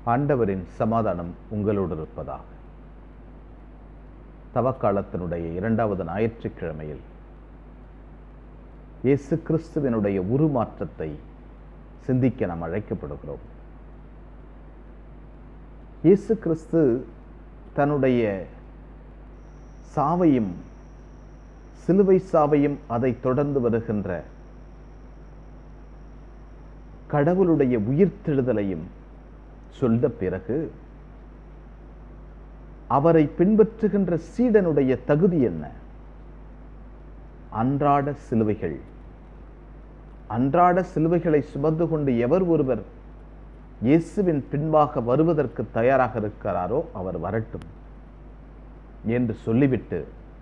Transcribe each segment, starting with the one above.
ஆண்டவரின் சமாதானம் உங்களோடு இருப்பதாக தவக்காலத்தினுடைய இரண்டாவது ஞாயிற்றுக்கிழமையில் இயேசு கிறிஸ்துவினுடைய உருமாற்றத்தை சிந்திக்க நாம் அழைக்கப்படுகிறோம் இயேசு கிறிஸ்து தன்னுடைய சாவையும் சிலுவை சாவையும் அதை தொடர்ந்து வருகின்ற கடவுளுடைய உயிர்த்தெழுதலையும் சொல்ல பிறகு அவரை பின்பற்றுகின்ற சீடனுடைய தகுதி என்ன அன்றாட சிலுவைகள் அன்றாட சிலுவைகளை சுமந்து கொண்டு எவர் ஒருவர் இயேசுவின் பின்பாக வருவதற்கு தயாராக இருக்கிறாரோ அவர் வரட்டும் என்று சொல்லிவிட்டு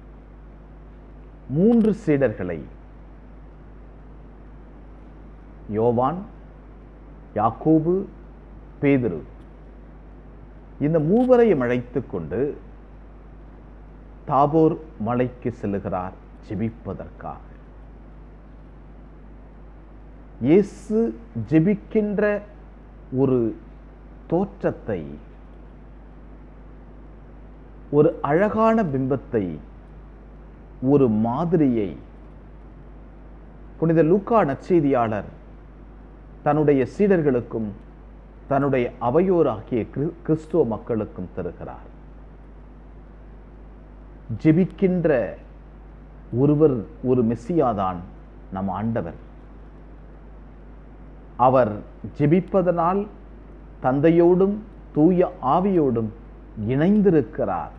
மூன்று சீடர்களை யோவான் யாக்கோபு பேதுரு இந்த மூவரையும் அழைத்துக் கொண்டு தாபோர் மலைக்கு செல்லுகிறார் ஜெபிப்பதற்காக இயேசு ஜெபிக்கின்ற ஒரு தோற்றத்தை ஒரு அழகான பிம்பத்தை ஒரு மாதிரியை புனித லூக்கா நற்செய்தியாளர் தன்னுடைய சீடர்களுக்கும் தன்னுடைய அவையோராகிய கிறிஸ்- கிறிஸ்துவ மக்களுக்கும் தருகிறார் ஜெபிக்கின்ற ஒருவர் ஒரு மெஸ்ஸியாதான் நம் ஆண்டவர் அவர் ஜெபிப்பதனால் தந்தையோடும் தூய ஆவியோடும் இணைந்திருக்கிறார்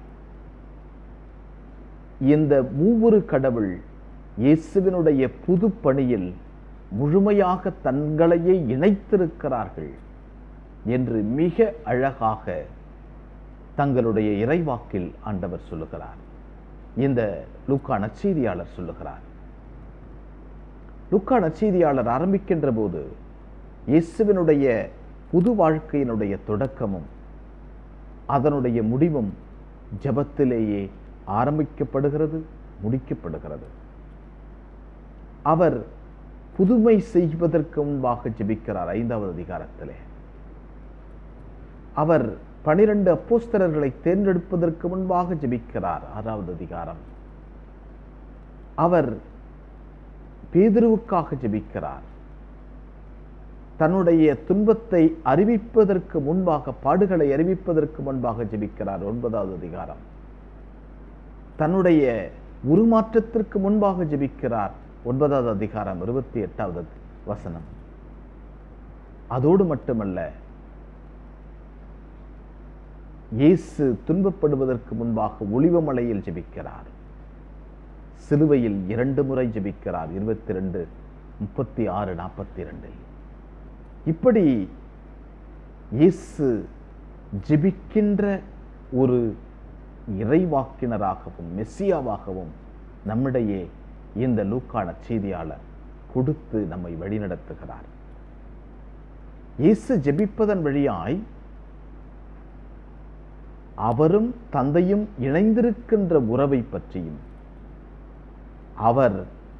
இந்த மூவொரு கடவுள் இயேசுவினுடைய புது பணியில் முழுமையாக தங்களையே இணைத்திருக்கிறார்கள் என்று மிக அழகாக தங்களுடைய இறைவாக்கில் ஆண்டவர் சொல்லுகிறார் இந்த லூக்கா நற்செய்தியாளர் சொல்லுகிறார் லூக்கா நற்செய்தியாளர் ஆரம்பிக்கின்ற போது இயேசுவினுடைய புது வாழ்க்கையினுடைய தொடக்கமும் அதனுடைய முடிவும் ஜெபத்திலேயே ஆரம்பிக்கப்படுகிறது முடிக்கப்படுகிறது அவர் புதுமை செய்வதற்கு முன்பாக ஜெபிக்கிறார் ஐந்தாவது அதிகாரத்திலே அவர் பனிரெண்டு அப்போஸ்தலர்களை தேர்ந்தெடுப்பதற்கு முன்பாக ஜெபிக்கிறார் ஆறாவது அதிகாரம் அவர் பேதுருவுக்காக ஜெபிக்கிறார் தன்னுடைய துன்பத்தை அறிவிப்பதற்கு முன்பாக பாடுகளை அறிவிப்பதற்கு முன்பாக ஜெபிக்கிறார் ஒன்பதாவது அதிகாரம் தன்னுடைய உருமாற்றத்திற்கு முன்பாக ஜெபிக்கிறார் ஒன்பதாவது அதிகாரம் இருபத்தி எட்டாவது வசனம் அதோடு மட்டுமல்ல இயேசு துன்பப்படுவதற்கு முன்பாக ஒளிவமலையில் ஜெபிக்கிறார் சிலுவையில் இரண்டு முறை ஜெபிக்கிறார் இருபத்தி ரெண்டு முப்பத்தி ஆறு நாற்பத்தி ரெண்டில் இப்படி இயேசு ஜெபிக்கின்ற ஒரு இறைவாக்கினராகவும் மெஸ்ஸியாவாகவும் நம்மிடையே இந்த லூக்கான செய்தியாளர் கொடுத்து நம்மை வழிநடத்துகிறார் இயேசு ஜெபிப்பதன் வழியாய் அவரும் தந்தையும் இணைந்திருக்கின்ற உறவை பற்றியும் அவர்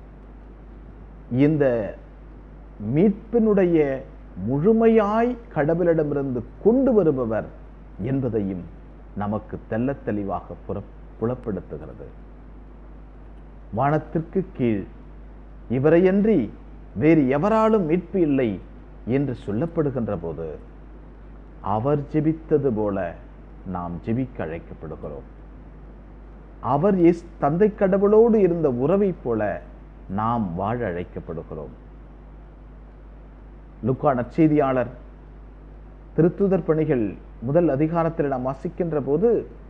இந்த மீட்பினுடைய முழுமையாய் கடவுளிடமிருந்து கொண்டு வருபவர் என்பதையும் நமக்கு தெள்ளத் தெளிவாக புற புலப்படுத்துகிறது வானத்திற்கு கீழ் இவரையன்றி வேறு எவராலும் மீட்பு இல்லை என்று சொல்லப்படுகின்ற போது அவர் ஜெபித்தது போல நாம் ஜெபிக்க அழைக்கப்படுகிறோம் அவர் இயேசு தந்தை கடவுளோடு இருந்த உறவைப் போல நாம் வாழ அழைக்கப்படுகிறோம் லுக்கா நற்செய்தியாளர் திருத்துதர் பணிகள் முதல் அதிகாரத்தில் நாம் வாசிக்கின்ற போது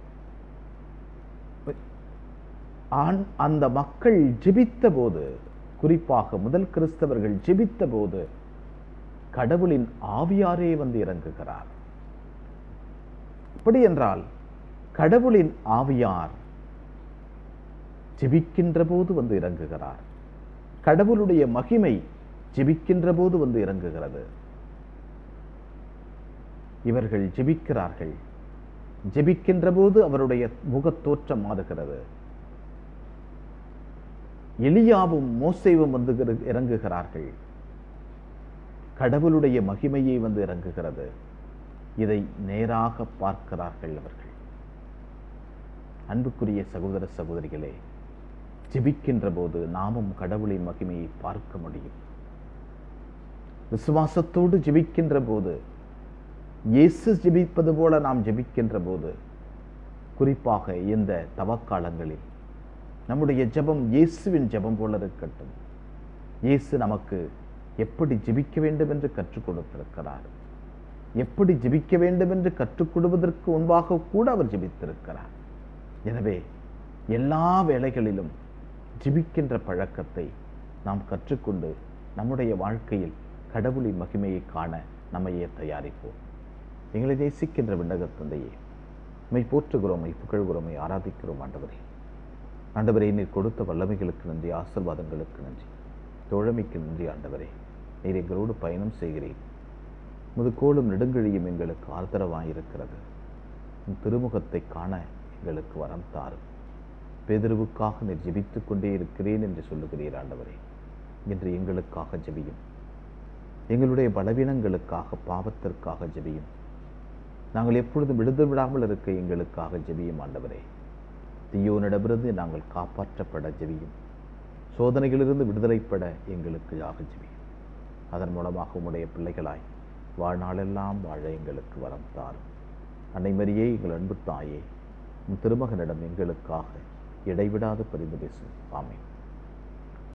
ஆண் அந்த மக்கள் ஜெபித்த போது குறிப்பாக முதல் கிறிஸ்தவர்கள் ஜெபித்த போது கடவுளின் ஆவியாரே வந்து இறங்குகிறார் அப்படி என்றால் கடவுளின் ஆவியார் ஜெபிக்கின்ற போது வந்து இறங்குகிறார் கடவுளுடைய மகிமை ஜெபிக்கின்ற போது வந்து இறங்குகிறது இவர்கள் ஜெபிக்கிறார்கள் ஜெபிக்கின்ற போது அவருடைய முகத் தோற்றம் மாறுகிறது எலியாவும் மோசேவும் வந்து இரு- இறங்குகிறார்கள் கடவுளுடைய மகிமையை வந்து இறங்குகிறது இதை நேராக பார்க்கிறார்கள் அவர்கள் அன்புக்குரிய சகோதர சகோதரிகளே ஜெபிக்கின்ற போது நாமும் கடவுளின் மகிமையை பார்க்க முடியும் விசுவாசத்தோடு ஜெபிக்கின்ற போது இயேசு ஜெபிப்பது போல நாம் ஜெபிக்கின்ற போது குறிப்பாக இந்த தவக்காலங்களில் நம்முடைய ஜெபம் இயேசுவின் ஜெபம் போல இருக்கட்டும் இயேசு நமக்கு எப்படி ஜெபிக்க வேண்டும் என்று கற்றுக் கொடுத்திருக்கிறார் எப்படி ஜெபிக்க வேண்டும் என்று கற்றுக் கொடுப்பதற்கு முன்பாக கூட அவர் ஜெபித்திருக்கிறார் எனவே எல்லா வேளைகளிலும் ஜெபிக்கின்ற பழக்கத்தை நாம் கற்றுக்கொண்டு நம்முடைய வாழ்க்கையில் கடவுளின் மகிமையை காண நம்மையே தயாரிப்போம் எங்களை நேசிக்கின்ற விண்ணகத் தந்தையே மை போற்றுகிறோம் மை புகழ்கிறோம் மை ஆராதிக்கிறோம் ஆண்டவரே ஆண்டவரே நீர் கொடுத்த வல்லமைகளுக்கு நன்றி ஆசிர்வாதங்களுக்கு நன்றி தோழமைக்கு நன்றி ஆண்டவரே நீர் எங்களோடு பயணம் செய்கிறீர் முதுகோளும் நெடுங்கழியும் எங்களுக்கு ஆதரவாயிருக்கிறது உன் திருமுகத்தை காண எங்களுக்கு வரம் தாரும் பேதருவுக்காக நீர் ஜெபித்துக் கொண்டே இருக்கிறேன் என்று சொல்லுகிறீர் ஆண்டவரே இன்று எங்களுக்காக ஜெபியும் எங்களுடைய பலவீனங்களுக்காக பாவத்திற்காக ஜெபியும் நாங்கள் எப்பொழுதும் விடுதல் விடாமல் இருக்க எங்களுக்காக ஜெபியும் ஆண்டவரே தீயோனிடமிருந்து நாங்கள் காப்பாற்றப்பட ஜெபியும் சோதனைகளிலிருந்து விடுதலைப்பட எங்களுக்காக ஜெபியும் அதன் மூலமாக உம்முடைய பிள்ளைகளாய் வாழ்நாளெல்லாம் வாழ எங்களுக்கு வரம் தாரும் அன்னை மரியே எங்கள் அன்பு தாயே உம் திருமகனிடம் எங்களுக்காக இடைவிடாது பரிந்து பேசும் ஆமென்